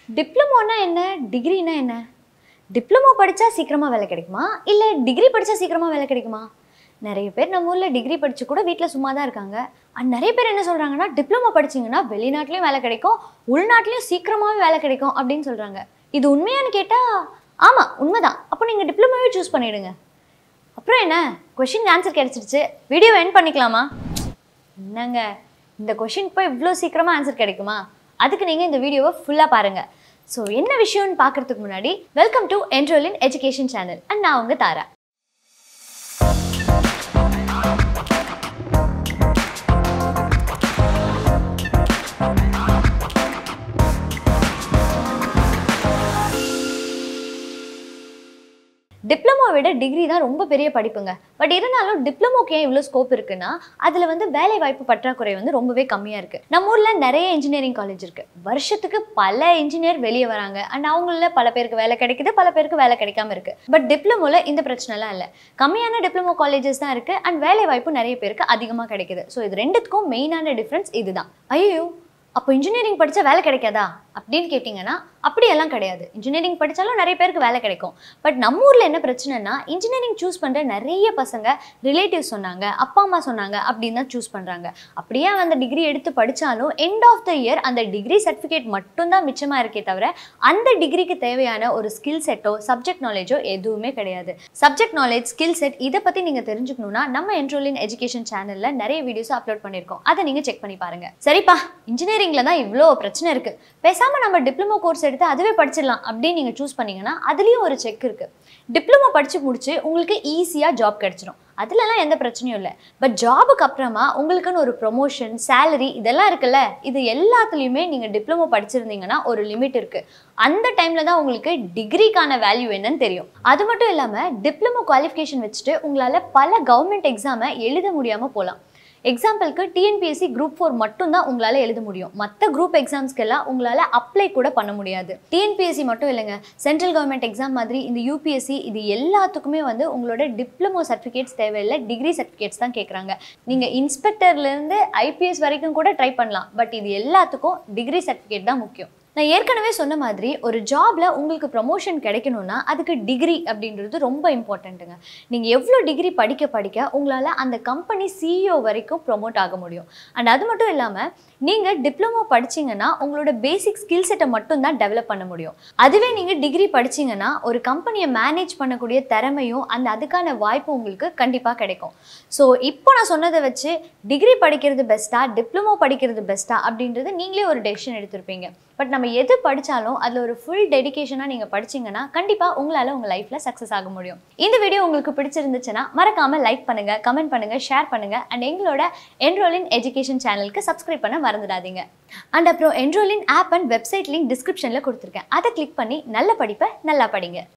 டிப்ளமோனா என்ன டிகிரினா என்ன டிப்ளமோ படித்தா சீக்கிரமாக வேலை கிடைக்குமா இல்லை டிகிரி படித்தா சீக்கிரமாக வேலை கிடைக்குமா நிறைய பேர் நம்ம ஊரில் டிகிரி படித்து கூட வீட்டில் சும்மா தான் இருக்காங்க அண்ட் நிறைய பேர் என்ன சொல்கிறாங்கன்னா டிப்ளமோ படிச்சீங்கன்னா வெளிநாட்டிலையும் வேலை கிடைக்கும் உள்நாட்டிலையும் சீக்கிரமாகவே வேலை கிடைக்கும் அப்படின்னு சொல்கிறாங்க இது உண்மையான்னு கேட்டால் ஆமாம் உண்மைதான் அப்போ நீங்கள் டிப்ளமோவே சூஸ் பண்ணிவிடுங்க அப்புறம் என்ன கொஷின் ஆன்சர் கிடைச்சிருச்சு வீடியோ எண்ட் பண்ணிக்கலாமா என்னங்க இந்த கொஷின் போய் இவ்வளோ சீக்கிரமாக ஆன்சர் கிடைக்குமா அதுக்கு நீங்கள் இந்த வீடியோவை ஃபுல்லாக பாருங்கள் ஸோ என்ன விஷயம்னு பார்க்கறதுக்கு முன்னாடி welcome to enrol in education channel and நான் உங்கள் தாரா டிப்ளமோ விட டிகிரி தான் ரொம்ப பெரிய படிப்புங்க பட் இருந்தாலும் டிப்ளமோக்கு ஏன் இவ்வளோ ஸ்கோப் இருக்குன்னா அதில் வந்து வேலை வாய்ப்பு பற்றாக்குறை வந்து ரொம்பவே கம்மியாக இருக்குது நம்ம ஊரில் நிறைய இன்ஜினியரிங் காலேஜ் இருக்குது வருஷத்துக்கு பல இன்ஜினியர் வெளியே வராங்க அண்ட் அவங்கள பல பேருக்கு வேலை கிடைக்குது பல பேருக்கு வேலை கிடைக்காம இருக்குது பட் டிப்ளமோவில் இந்த பிரச்சனைலாம் இல்லை கம்மியான டிப்ளமோ காலேஜஸ் தான் இருக்குது அண்ட் வேலை வாய்ப்பு நிறைய பேருக்கு அதிகமாக கிடைக்குது ஸோ இது ரெண்டுத்துக்கும் மெயினான டிஃப்ரென்ஸ் இதுதான் ஐயோ அப்போ இன்ஜினியரிங் படித்தா வேலை கிடைக்காதா அப்படின்னு கேட்டிங்கன்னா அப்படியெல்லாம் கிடையாது இன்ஜினியரிங் படித்தாலும் நிறைய பேருக்கு வேலை கிடைக்கும் பட் நம்ம ஊரில் என்ன பிரச்சனைனா இன்ஜினியரிங் சூஸ் பண்ணுற நிறைய பசங்க ரிலேட்டிவ்ஸ் சொன்னாங்க அப்பா அம்மா சொன்னாங்க அப்படின்னு தான் சூஸ் பண்ணுறாங்க அப்படியே அவன் அந்த டிகிரி எடுத்து படித்தாலும் எண்ட் ஆஃப் த இயர் அந்த டிகிரி சர்டிஃபிகேட் மட்டும்தான் மிச்சமாக இருக்கே தவிர அந்த டிகிரிக்கு தேவையான ஒரு ஸ்கில் செட்டோ சப்ஜெக்ட் நாலேஜோ எதுவுமே கிடையாது சப்ஜெக்ட் நாலேஜ் ஸ்கில் செட் இதை பற்றி நீங்கள் தெரிஞ்சுக்கணுன்னா நம்ம என்ரோலின் எஜுகேஷன் சேனலில் நிறைய வீடியோஸ் அப்லோட் பண்ணியிருக்கோம் அதை நீங்கள் செக் பண்ணி பாருங்க சரிப்பா இன்ஜினியரிங்கில் தான் இவ்வளோ பிரச்சனை இருக்குது பேசாமல் நம்ம டிப்ளமோ கோர்ஸ் எடுத்து அதுவே படிச்சிடலாம் அப்படின்னு நீங்கள் சூஸ் பண்ணீங்கன்னா அதுலேயும் ஒரு செக் இருக்குது டிப்ளமோ படித்து முடிச்சு உங்களுக்கு ஈஸியாக ஜாப் கிடச்சிரும் அதுலலாம் எந்த பிரச்சனையும் இல்லை பட் ஜாபுக்கு அப்புறமா உங்களுக்குன்னு ஒரு ப்ரொமோஷன் சேலரி இதெல்லாம் இருக்குல்ல இது எல்லாத்துலேயுமே நீங்கள் டிப்ளமோ படிச்சிருந்தீங்கன்னா ஒரு லிமிட் இருக்குது அந்த டைமில் தான் உங்களுக்கு டிகிரிக்கான வேல்யூ என்னன்னு தெரியும் அது மட்டும் இல்லாமல் டிப்ளமோ குவாலிஃபிகேஷன் வச்சுட்டு உங்களால் பல கவர்மெண்ட் எக்ஸாமை எழுத முடியாமல் போகலாம் எக்ஸாம்பிளுக்கு டிஎன்பிஎஸ்சி குரூப் ஃபோர் மட்டும்தான் உங்களால் எழுத முடியும் மற்ற குரூப் எக்ஸாம்ஸ்க்கெல்லாம் உங்களால் அப்ளை கூட பண்ண முடியாது டிஎன்பிஎஸ்சி மட்டும் இல்லைங்க சென்ட்ரல் கவர்மெண்ட் எக்ஸாம் மாதிரி இந்த யூபிஎஸ்சி இது எல்லாத்துக்குமே வந்து உங்களோட டிப்ளமோ சர்டிஃபிகேட்ஸ் தேவையில்லை டிகிரி சர்டிஃபிகேட்ஸ் தான் கேட்குறாங்க நீங்கள் இன்ஸ்பெக்டர்லேருந்து ஐபிஎஸ் வரைக்கும் கூட ட்ரை பண்ணலாம் பட் இது எல்லாத்துக்கும் டிகிரி சர்டிஃபிகேட் தான் முக்கியம் நான் ஏற்கனவே சொன்ன மாதிரி ஒரு ஜாப்ல உங்களுக்கு ப்ரமோஷன் கிடைக்கணும்னா அதுக்கு டிகிரி அப்படின்றது ரொம்ப இம்பார்ட்டண்ட்டுங்க நீங்கள் எவ்வளோ டிகிரி படிக்க படிக்க உங்களால் அந்த கம்பெனி சிஇஓ வரைக்கும் ப்ரொமோட் ஆக முடியும் அண்ட் அது மட்டும் இல்லாமல் நீங்கள் டிப்ளமோ படிச்சீங்கன்னா உங்களோட பேசிக் ஸ்கில் செட்டை மட்டும்தான் டெவலப் பண்ண முடியும் அதுவே நீங்கள் டிகிரி படிச்சீங்கன்னா ஒரு கம்பெனியை மேனேஜ் பண்ணக்கூடிய திறமையும் அந்த அதுக்கான வாய்ப்பும் உங்களுக்கு கண்டிப்பாக கிடைக்கும் ஸோ இப்போ நான் சொன்னதை வச்சு டிகிரி படிக்கிறது பெஸ்ட்டா டிப்ளமோ படிக்கிறது பெஸ்ட்டா அப்படின்றது நீங்களே ஒரு டெசிஷன் எடுத்திருப்பீங்க பட் நம்ம எது படித்தாலும் அதில் ஒரு ஃபுல் டெடிகேஷனாக நீங்கள் படிச்சீங்கன்னா கண்டிப்பாக உங்களால் உங்கள் லைஃப்பில் சக்ஸஸ் ஆக முடியும் இந்த வீடியோ உங்களுக்கு பிடிச்சிருந்துச்சுன்னா மறக்காமல் லைக் பண்ணுங்கள் கமெண்ட் பண்ணுங்கள் ஷேர் பண்ணுங்கள் அண்ட் எங்களோட என்ரோலின் எஜுகேஷன் சேனலுக்கு சப்ஸ்கிரைப் பண்ண மறந்துடாதீங்க அண்ட் அப்புறம் enrol in app and website link டிஸ்கிரிப்ஷனில் கொடுத்துருக்கேன் அதை கிளிக் பண்ணி நல்ல படிப்பை நல்லா படிங்க